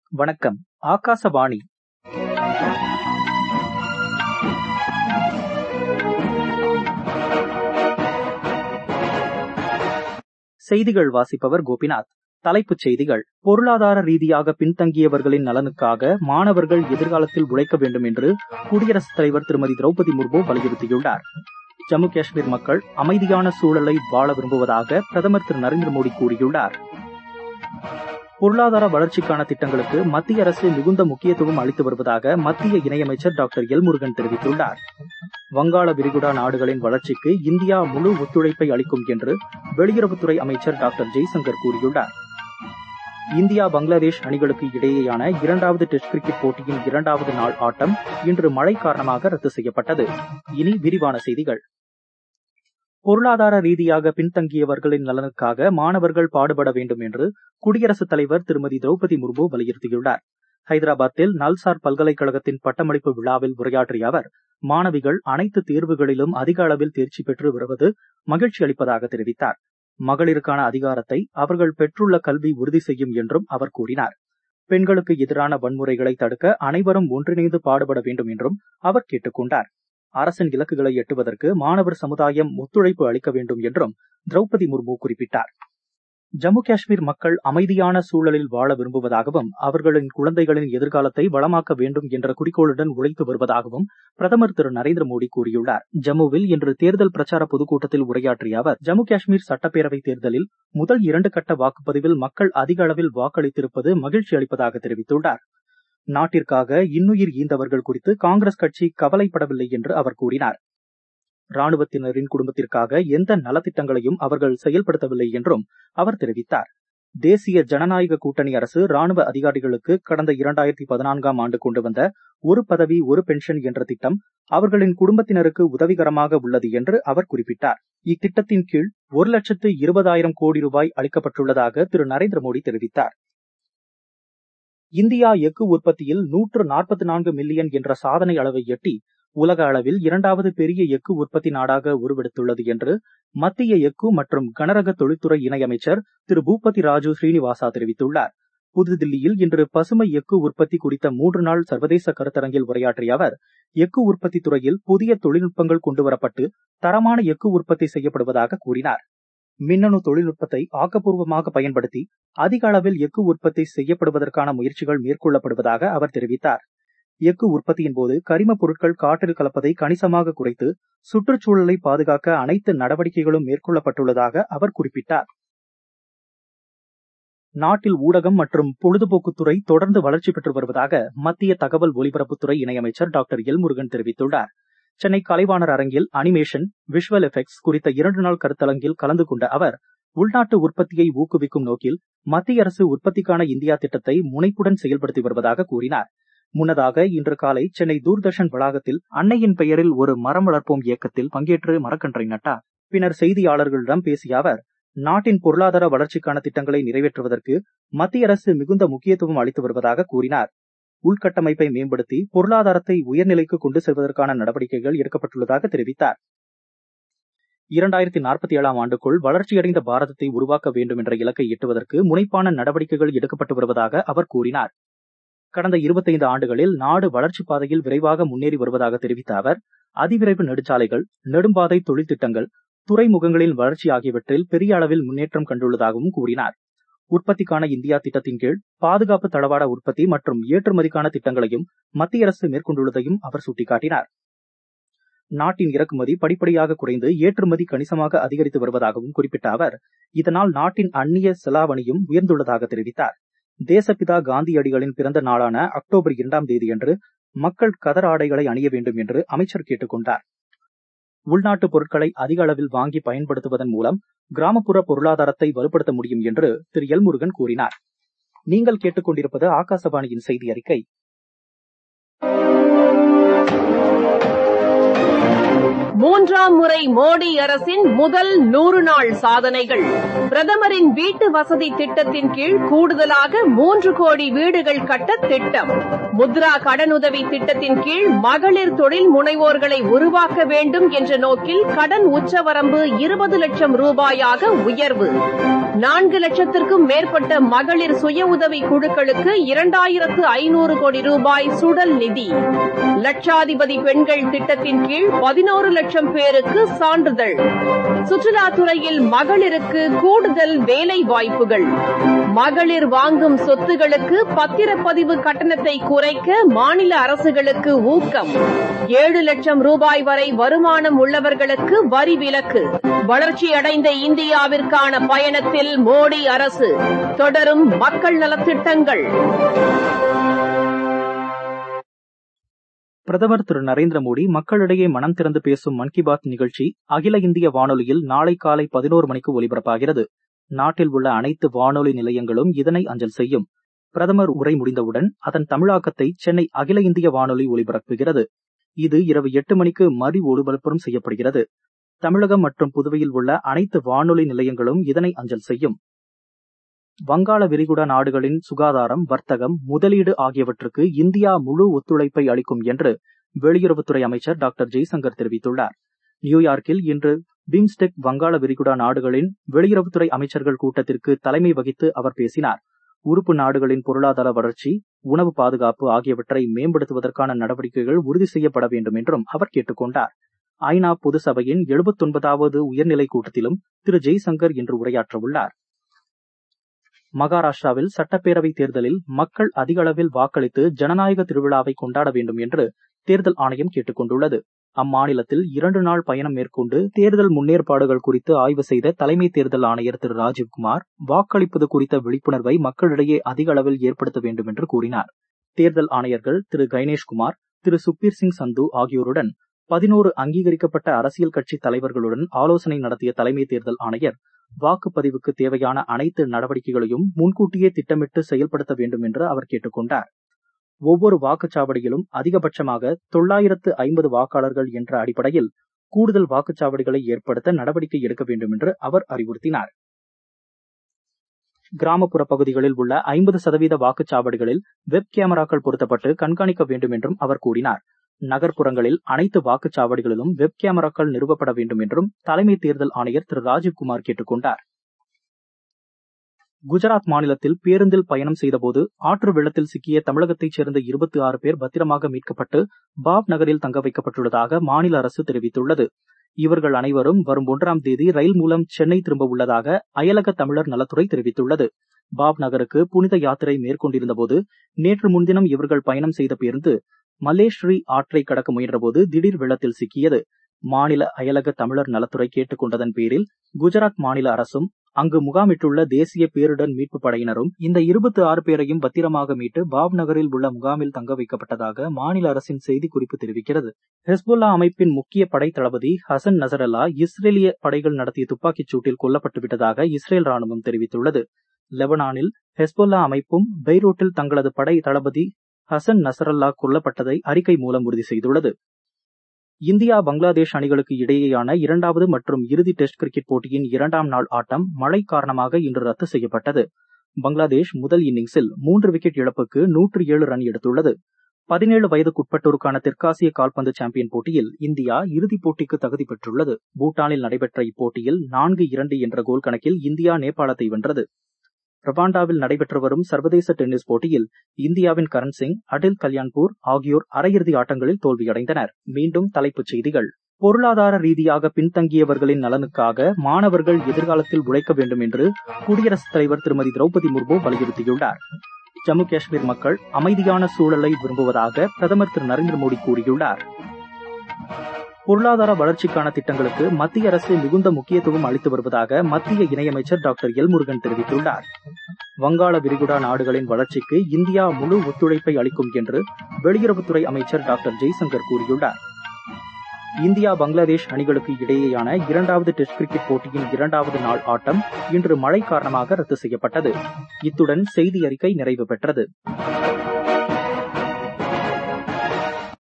வணக்கம் ஆகாசவாணி செய்திகள் வாசிப்பவர் கோபிநாத் தலைப்புச் செய்திகள் பொருளாதார ரீதியாக பின்தங்கியவர்களின் நலனுக்காக மாணவர்கள் எதிர்காலத்தில் உழைக்க வேண்டும் என்று குடியரசுத் தலைவர் திருமதி திரௌபதி முர்மு வலியுறுத்தியுள்ளார் ஜம்மு காஷ்மீர் மக்கள் அமைதியான சூழலை வாழ விரும்புவதாக பிரதமர் திரு நரேந்திர மோடி கூறியுள்ளார் பொருளாதார வளர்ச்சிக்கான திட்டங்களுக்கு மத்திய அரசு மிகுந்த முக்கியத்துவம் அளித்து வருவதாக மத்திய இணையமைச்சர் டாக்டர் எல் முருகன் தெரிவித்துள்ளார் வங்காள விரிகுடா நாடுகளின் வளர்ச்சிக்கு இந்தியா முழு ஒத்துழைப்பை அளிக்கும் என்று வெளியுறவுத்துறை அமைச்சர் டாக்டர் ஜெய்சங்கர் கூறியுள்ளார் இந்தியா பங்களாதேஷ் அணிகளுக்கு இடையேயான இரண்டாவது டெஸ்ட் கிரிக்கெட் போட்டியின் இரண்டாவது நாள் ஆட்டம் இன்று மழை காரணமாக ரத்து செய்யப்பட்டது இனி விரிவான செய்திகள் பொருளாதார ரீதியாக பின்தங்கியவர்களின் நலனுக்காக மாணவர்கள் பாடுபட வேண்டும் என்று குடியரசுத் தலைவர் திருமதி திரௌபதி முர்மு வலியுறுத்தியுள்ளார் ஹைதராபாத்தில் நல்சார் பல்கலைக்கழகத்தின் பட்டமளிப்பு விழாவில் உரையாற்றிய அவர் மாணவிகள் அனைத்து தேர்வுகளிலும் அதிக அளவில் தேர்ச்சி பெற்று வருவது மகிழ்ச்சி அளிப்பதாக தெரிவித்தார் மகளிருக்கான அதிகாரத்தை அவர்கள் பெற்றுள்ள கல்வி உறுதி செய்யும் என்றும் அவர் கூறினார் பெண்களுக்கு எதிரான வன்முறைகளை தடுக்க அனைவரும் ஒன்றிணைந்து பாடுபட வேண்டும் என்றும் அவர் கேட்டுக் கொண்டார் அரசின் இலக்குகளை எட்டுவதற்கு மாணவர் சமுதாயம் ஒத்துழைப்பு அளிக்க வேண்டும் என்றும் திரௌபதி முர்மு குறிப்பிட்டார் ஜம்மு காஷ்மீர் மக்கள் அமைதியான சூழலில் வாழ விரும்புவதாகவும் அவர்களின் குழந்தைகளின் எதிர்காலத்தை வளமாக்க வேண்டும் என்ற குறிக்கோளுடன் உழைத்து வருவதாகவும் பிரதமர் திரு நரேந்திர மோடி கூறியுள்ளார் ஜம்முவில் இன்று தேர்தல் பிரச்சார பொதுக்கூட்டத்தில் உரையாற்றிய அவர் ஜம்மு காஷ்மீர் சட்டப்பேரவை தேர்தலில் முதல் இரண்டு கட்ட வாக்குப்பதிவில் மக்கள் அதிக அளவில் வாக்களித்திருப்பது மகிழ்ச்சி அளிப்பதாக தெரிவித்துள்ளார் நாட்டிற்காக இன்னுயிர் ஈந்தவர்கள் குறித்து காங்கிரஸ் கட்சி கவலைப்படவில்லை என்று அவர் கூறினார் ராணுவத்தினரின் குடும்பத்திற்காக எந்த நலத்திட்டங்களையும் அவர்கள் செயல்படுத்தவில்லை என்றும் அவர் தெரிவித்தார் தேசிய ஜனநாயக கூட்டணி அரசு ராணுவ அதிகாரிகளுக்கு கடந்த இரண்டாயிரத்தி பதினான்காம் ஆண்டு கொண்டு வந்த ஒரு பதவி ஒரு பென்ஷன் என்ற திட்டம் அவர்களின் குடும்பத்தினருக்கு உதவிகரமாக உள்ளது என்று அவர் குறிப்பிட்டார் இத்திட்டத்தின் கீழ் ஒரு லட்சத்து இருபதாயிரம் கோடி ரூபாய் அளிக்கப்பட்டுள்ளதாக திரு நரேந்திர மோடி தெரிவித்தார் இந்தியா எஃகு உற்பத்தியில் நூற்று நாற்பத்தி நான்கு மில்லியன் என்ற சாதனை அளவை எட்டி உலக அளவில் இரண்டாவது பெரிய எஃகு உற்பத்தி நாடாக உருவெடுத்துள்ளது என்று மத்திய எஃகு மற்றும் கனரக தொழில்துறை இணையமைச்சர் திரு பூபதி ராஜு ஸ்ரீனிவாசா தெரிவித்துள்ளார் புதுதில்லியில் இன்று பசுமை எஃகு உற்பத்தி குறித்த மூன்று நாள் சர்வதேச கருத்தரங்கில் உரையாற்றிய அவர் எஃகு உற்பத்தி துறையில் புதிய தொழில்நுட்பங்கள் கொண்டுவரப்பட்டு தரமான எஃகு உற்பத்தி செய்யப்படுவதாக கூறினார் மின்னணு தொழில்நுட்பத்தை ஆக்கப்பூர்வமாக பயன்படுத்தி அதிக அளவில் எஃகு உற்பத்தி செய்யப்படுவதற்கான முயற்சிகள் மேற்கொள்ளப்படுவதாக அவர் தெரிவித்தார் எஃகு உற்பத்தியின் போது கரிமப் பொருட்கள் காற்றில் கலப்பதை கணிசமாக குறைத்து சுற்றுச்சூழலை பாதுகாக்க அனைத்து நடவடிக்கைகளும் மேற்கொள்ளப்பட்டுள்ளதாக அவர் குறிப்பிட்டார் நாட்டில் ஊடகம் மற்றும் பொழுதுபோக்குத்துறை தொடர்ந்து வளர்ச்சி பெற்று வருவதாக மத்திய தகவல் ஒலிபரப்புத்துறை இணையமைச்சர் டாக்டர் எல் முருகன் தெரிவித்துள்ளார் சென்னை கலைவாணர் அரங்கில் அனிமேஷன் விஷுவல் எஃபெக்ட்ஸ் குறித்த இரண்டு நாள் கருத்தரங்கில் கலந்து கொண்ட அவர் உள்நாட்டு உற்பத்தியை ஊக்குவிக்கும் நோக்கில் மத்திய அரசு உற்பத்திக்கான இந்தியா திட்டத்தை முனைப்புடன் செயல்படுத்தி வருவதாக கூறினார் முன்னதாக இன்று காலை சென்னை தூர்தர்ஷன் வளாகத்தில் அன்னையின் பெயரில் ஒரு மரம் வளர்ப்போம் இயக்கத்தில் பங்கேற்று மரக்கன்றை நட்டார் பின்னர் செய்தியாளர்களிடம் பேசிய அவர் நாட்டின் பொருளாதார வளர்ச்சிக்கான திட்டங்களை நிறைவேற்றுவதற்கு மத்திய அரசு மிகுந்த முக்கியத்துவம் அளித்து வருவதாக கூறினார் உள்கட்டமைப்பை மேம்படுத்தி பொருளாதாரத்தை உயர்நிலைக்கு கொண்டு செல்வதற்கான நடவடிக்கைகள் எடுக்கப்பட்டுள்ளதாக தெரிவித்தார் இரண்டாயிரத்தி நாற்பத்தி ஏழாம் ஆண்டுக்குள் வளர்ச்சியடைந்த பாரதத்தை உருவாக்க வேண்டும் என்ற இலக்கை எட்டுவதற்கு முனைப்பான நடவடிக்கைகள் எடுக்கப்பட்டு வருவதாக அவர் கூறினார் கடந்த இருபத்தைந்து ஆண்டுகளில் நாடு வளர்ச்சி பாதையில் விரைவாக முன்னேறி வருவதாக தெரிவித்த அவர் அதிவிரைவு நெடுச்சாலைகள் நெடும்பாதை தொழில் திட்டங்கள் துறைமுகங்களின் வளர்ச்சி ஆகியவற்றில் பெரிய அளவில் முன்னேற்றம் கண்டுள்ளதாகவும் கூறினார் உற்பத்திக்கான இந்தியா திட்டத்தின் கீழ் பாதுகாப்பு தளவாட உற்பத்தி மற்றும் ஏற்றுமதிக்கான திட்டங்களையும் மத்திய அரசு மேற்கொண்டுள்ளதையும் அவர் சுட்டிக்காட்டினார் நாட்டின் இறக்குமதி படிப்படியாக குறைந்து ஏற்றுமதி கணிசமாக அதிகரித்து வருவதாகவும் குறிப்பிட்ட அவர் இதனால் நாட்டின் அந்நிய செலாவணியும் உயர்ந்துள்ளதாக தெரிவித்தார் தேசப்பிதா காந்தியடிகளின் பிறந்த நாளான அக்டோபர் இரண்டாம் தேதியன்று மக்கள் கதர் ஆடைகளை அணிய வேண்டும் என்று அமைச்சர் கேட்டுக் கொண்டார் உள்நாட்டு பொருட்களை அதிக அளவில் வாங்கி பயன்படுத்துவதன் மூலம் கிராமப்புற பொருளாதாரத்தை வலுப்படுத்த முடியும் என்று திரு எல் முருகன் கூறினார் நீங்கள் கேட்டுக்கொண்டிருப்பது ஆகாசவாணியின் செய்தி அறிக்கை மூன்றாம் முறை மோடி அரசின் முதல் நூறு நாள் சாதனைகள் பிரதமரின் வீட்டு வசதி திட்டத்தின் கீழ் கூடுதலாக மூன்று கோடி வீடுகள் கட்ட திட்டம் முத்ரா கடனுதவி திட்டத்தின் கீழ் மகளிர் தொழில் முனைவோர்களை உருவாக்க வேண்டும் என்ற நோக்கில் கடன் உச்சவரம்பு இருபது லட்சம் ரூபாயாக உயர்வு நான்கு லட்சத்திற்கும் மேற்பட்ட மகளிர் சுய உதவி குழுக்களுக்கு இரண்டாயிரத்து ஐநூறு கோடி ரூபாய் சுடல் நிதி லட்சாதிபதி பெண்கள் திட்டத்தின் கீழ் பதினோரு லட்சம் பேருக்கு சான்றிதழ் சுற்றுலாத்துறையில் மகளிருக்கு கூடுதல் வேலை வாய்ப்புகள் மகளிர் வாங்கும் சொத்துகளுக்கு பத்திரப்பதிவு கட்டணத்தை குறைக்க மாநில அரசுகளுக்கு ஊக்கம் ஏழு லட்சம் ரூபாய் வரை வருமானம் உள்ளவர்களுக்கு வரி விலக்கு வளர்ச்சியடைந்த இந்தியாவிற்கான பயணத்தில் மோடி அரசு தொடரும் மக்கள் நலத்திட்டங்கள் பிரதமர் திரு நரேந்திர மோடி மக்களிடையே மனம் திறந்து பேசும் மன் கி பாத் நிகழ்ச்சி அகில இந்திய வானொலியில் நாளை காலை பதினோரு மணிக்கு ஒலிபரப்பாகிறது நாட்டில் உள்ள அனைத்து வானொலி நிலையங்களும் இதனை அஞ்சல் செய்யும் பிரதமர் உரை முடிந்தவுடன் அதன் தமிழாக்கத்தை சென்னை அகில இந்திய வானொலி ஒலிபரப்புகிறது இது இரவு எட்டு மணிக்கு மறு ஒலிபரப்பும் செய்யப்படுகிறது தமிழகம் மற்றும் புதுவையில் உள்ள அனைத்து வானொலி நிலையங்களும் இதனை அஞ்சல் செய்யும் வங்காள விரிகுடா நாடுகளின் சுகாதாரம் வர்த்தகம் முதலீடு ஆகியவற்றுக்கு இந்தியா முழு ஒத்துழைப்பை அளிக்கும் என்று வெளியுறவுத்துறை அமைச்சர் டாக்டர் ஜெய்சங்கர் தெரிவித்துள்ளார் நியூயார்க்கில் இன்று பிம்ஸ்டெக் வங்காள விரிகுடா நாடுகளின் வெளியுறவுத்துறை அமைச்சர்கள் கூட்டத்திற்கு தலைமை வகித்து அவர் பேசினார் உறுப்பு நாடுகளின் பொருளாதார வளர்ச்சி உணவு பாதுகாப்பு ஆகியவற்றை மேம்படுத்துவதற்கான நடவடிக்கைகள் உறுதி செய்யப்பட வேண்டும் என்றும் அவர் கேட்டுக் கொண்டார் ஐநா பொது சபையின் எழுபத்தொன்பதாவது உயர்நிலை கூட்டத்திலும் திரு ஜெய்சங்கர் இன்று உரையாற்றவுள்ளார் மகாராஷ்டிராவில் சட்டப்பேரவை தேர்தலில் மக்கள் அதிக அளவில் வாக்களித்து ஜனநாயக திருவிழாவை கொண்டாட வேண்டும் என்று தேர்தல் ஆணையம் கேட்டுக் கொண்டுள்ளது அம்மாநிலத்தில் இரண்டு நாள் பயணம் மேற்கொண்டு தேர்தல் முன்னேற்பாடுகள் குறித்து ஆய்வு செய்த தலைமை தேர்தல் ஆணையர் திரு ராஜீவ்குமார் வாக்களிப்பது குறித்த விழிப்புணர்வை மக்களிடையே அதிக அளவில் ஏற்படுத்த வேண்டும் என்று கூறினார் தேர்தல் ஆணையர்கள் திரு கைனேஷ்குமார் திரு சுக்பீர் சிங் சந்து ஆகியோருடன் பதினோரு அங்கீகரிக்கப்பட்ட அரசியல் கட்சி தலைவர்களுடன் ஆலோசனை நடத்திய தலைமை தேர்தல் ஆணையர் வாக்குப்பதிவுக்கு தேவையான அனைத்து நடவடிக்கைகளையும் முன்கூட்டியே திட்டமிட்டு செயல்படுத்த வேண்டும் என்று அவர் கேட்டுக்கொண்டார் ஒவ்வொரு வாக்குச்சாவடியிலும் அதிகபட்சமாக தொள்ளாயிரத்து ஐம்பது வாக்காளர்கள் என்ற அடிப்படையில் கூடுதல் வாக்குச்சாவடிகளை ஏற்படுத்த நடவடிக்கை எடுக்க வேண்டும் என்று அவர் அறிவுறுத்தினார் கிராமப்புற பகுதிகளில் உள்ள ஐம்பது சதவீத வாக்குச்சாவடிகளில் வெப் கேமராக்கள் பொருத்தப்பட்டு கண்காணிக்க வேண்டும் என்றும் அவர் கூறினார் நகர்ப்புறங்களில் அனைத்து வாக்குச்சாவடிகளிலும் வெப் கேமராக்கள் நிறுவப்பட வேண்டும் என்றும் தலைமை தேர்தல் ஆணையர் திரு ராஜீவ்குமார் கேட்டுக் கொண்டார் குஜராத் மாநிலத்தில் பேருந்தில் பயணம் செய்தபோது ஆற்று வெள்ளத்தில் சிக்கிய தமிழகத்தைச் சேர்ந்த இருபத்தி ஆறு பேர் பத்திரமாக மீட்கப்பட்டு பாப் நகரில் தங்க வைக்கப்பட்டுள்ளதாக மாநில அரசு தெரிவித்துள்ளது இவர்கள் அனைவரும் வரும் ஒன்றாம் தேதி ரயில் மூலம் சென்னை திரும்ப உள்ளதாக அயலக தமிழர் நலத்துறை தெரிவித்துள்ளது பாப் நகருக்கு புனித யாத்திரை மேற்கொண்டிருந்தபோது நேற்று முன்தினம் இவர்கள் பயணம் செய்த பேருந்து மல்லேஸ்ரீ ஆற்றை கடக்க முயன்றபோது திடீர் வெள்ளத்தில் சிக்கியது மாநில அயலக தமிழர் நலத்துறை கேட்டுக் கொண்டதன் பேரில் குஜராத் மாநில அரசும் அங்கு முகாமிட்டுள்ள தேசிய பேரிடர் மீட்பு படையினரும் இந்த இருபத்தி ஆறு பேரையும் பத்திரமாக மீட்டு பாப் நகரில் உள்ள முகாமில் தங்க வைக்கப்பட்டதாக மாநில அரசின் செய்திக்குறிப்பு தெரிவிக்கிறது ஹெஸ்புல்லா அமைப்பின் முக்கிய படை தளபதி ஹசன் நசரல்லா இஸ்ரேலிய படைகள் நடத்திய துப்பாக்கிச் சூட்டில் கொல்லப்பட்டு விட்டதாக இஸ்ரேல் ராணுவம் தெரிவித்துள்ளது லெபனானில் ஹெஸ்புல்லா அமைப்பும் பெய்ரூட்டில் தங்களது படை தளபதி ஹசன் நசரல்லா கொல்லப்பட்டதை அறிக்கை மூலம் உறுதி செய்துள்ளது இந்தியா பங்களாதேஷ் அணிகளுக்கு இடையேயான இரண்டாவது மற்றும் இறுதி டெஸ்ட் கிரிக்கெட் போட்டியின் இரண்டாம் நாள் ஆட்டம் மழை காரணமாக இன்று ரத்து செய்யப்பட்டது பங்களாதேஷ் முதல் இன்னிங்ஸில் மூன்று விக்கெட் இழப்புக்கு நூற்று ஏழு ரன் எடுத்துள்ளது பதினேழு வயதுக்குட்பட்டோருக்கான தெற்காசிய கால்பந்து சாம்பியன் போட்டியில் இந்தியா இறுதிப் போட்டிக்கு தகுதி பெற்றுள்ளது பூட்டானில் நடைபெற்ற இப்போட்டியில் நான்கு இரண்டு என்ற கோல் கணக்கில் இந்தியா நேபாளத்தை வென்றது ரவாண்டாவில் நடைபெற்று வரும் சர்வதேச டென்னிஸ் போட்டியில் இந்தியாவின் கரண் சிங் அடில் கல்யாண்பூர் ஆகியோர் அரையிறுதி ஆட்டங்களில் தோல்வியடைந்தனர் மீண்டும் தலைப்புச் செய்திகள் பொருளாதார ரீதியாக பின்தங்கியவர்களின் நலனுக்காக மாணவர்கள் எதிர்காலத்தில் உழைக்க வேண்டும் என்று குடியரசுத் தலைவர் திருமதி திரௌபதி முர்மு வலியுறுத்தியுள்ளார் ஜம்மு காஷ்மீர் மக்கள் அமைதியான சூழலை விரும்புவதாக பிரதமர் திரு நரேந்திர மோடி கூறியுள்ளார் பொருளாதார வளர்ச்சிக்கான திட்டங்களுக்கு மத்திய அரசு மிகுந்த முக்கியத்துவம் அளித்து வருவதாக மத்திய இணையமைச்சர் டாக்டர் எல் முருகன் தெரிவித்துள்ளார் வங்காள விரிகுடா நாடுகளின் வளர்ச்சிக்கு இந்தியா முழு ஒத்துழைப்பை அளிக்கும் என்று வெளியுறவுத்துறை அமைச்சர் டாக்டர் ஜெய்சங்கர் கூறியுள்ளார் இந்தியா பங்களாதேஷ் அணிகளுக்கு இடையேயான இரண்டாவது டெஸ்ட் கிரிக்கெட் போட்டியின் இரண்டாவது நாள் ஆட்டம் இன்று மழை காரணமாக ரத்து செய்யப்பட்டது இத்துடன் செய்தி அறிக்கை நிறைவு பெற்றது